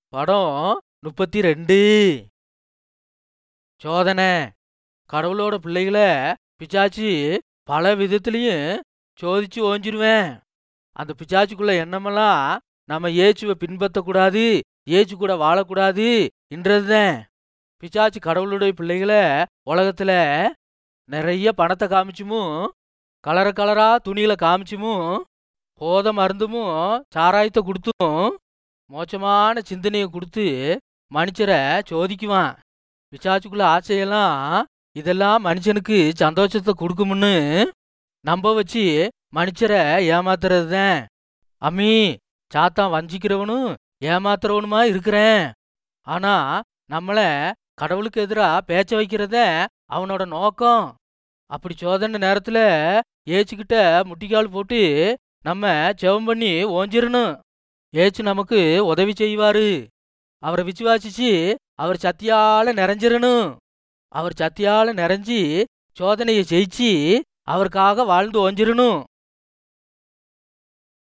படம் முப்பத்தி ரெண்டு சோதனை கடவுளோட பிள்ளைகளை பிசாச்சு பல விதத்துலையும் சோதிச்சு ஓஞ்சிருவேன் அந்த பிசாச்சுக்குள்ள எண்ணமெல்லாம் நம்ம ஏச்சுவை பின்பற்றக்கூடாது ஏச்சு கூட வாழக்கூடாது என்றதுதான் பிசாச்சு கடவுளுடைய பிள்ளைகளை உலகத்துல நிறைய பணத்தை காமிச்சுமும் கலர கலரா துணிகளை காமிச்சுமும் போத மருந்துமும் சாராயத்தை கொடுத்தும் மோசமான சிந்தனையை கொடுத்து மனுஷரை சோதிக்குவான் பிசாச்சுக்குள்ள ஆசையெல்லாம் இதெல்லாம் மனுஷனுக்கு சந்தோஷத்தை கொடுக்கும்னு நம்ப வச்சு மனுஷரை ஏமாத்துறது தான் அம்மி சாத்தான் வஞ்சிக்கிறவனும் ஏமாத்துறவனுமா இருக்கிறேன் ஆனா நம்மள கடவுளுக்கு எதிராக பேச்ச வைக்கிறத அவனோட நோக்கம் அப்படி சோதனை நேரத்துல ஏச்சுக்கிட்ட முட்டிக்கால் போட்டு நம்ம ஜெபம் பண்ணி ஓஞ்சிரணும் ஏச்சு நமக்கு உதவி செய்வாரு அவரை விசுவாசிச்சு அவர் சத்தியால நிறைஞ்சிரணும் அவர் சத்தியால நிறைஞ்சி சோதனையை ஜெயிச்சு அவருக்காக வாழ்ந்து ஓஞ்சிரணும்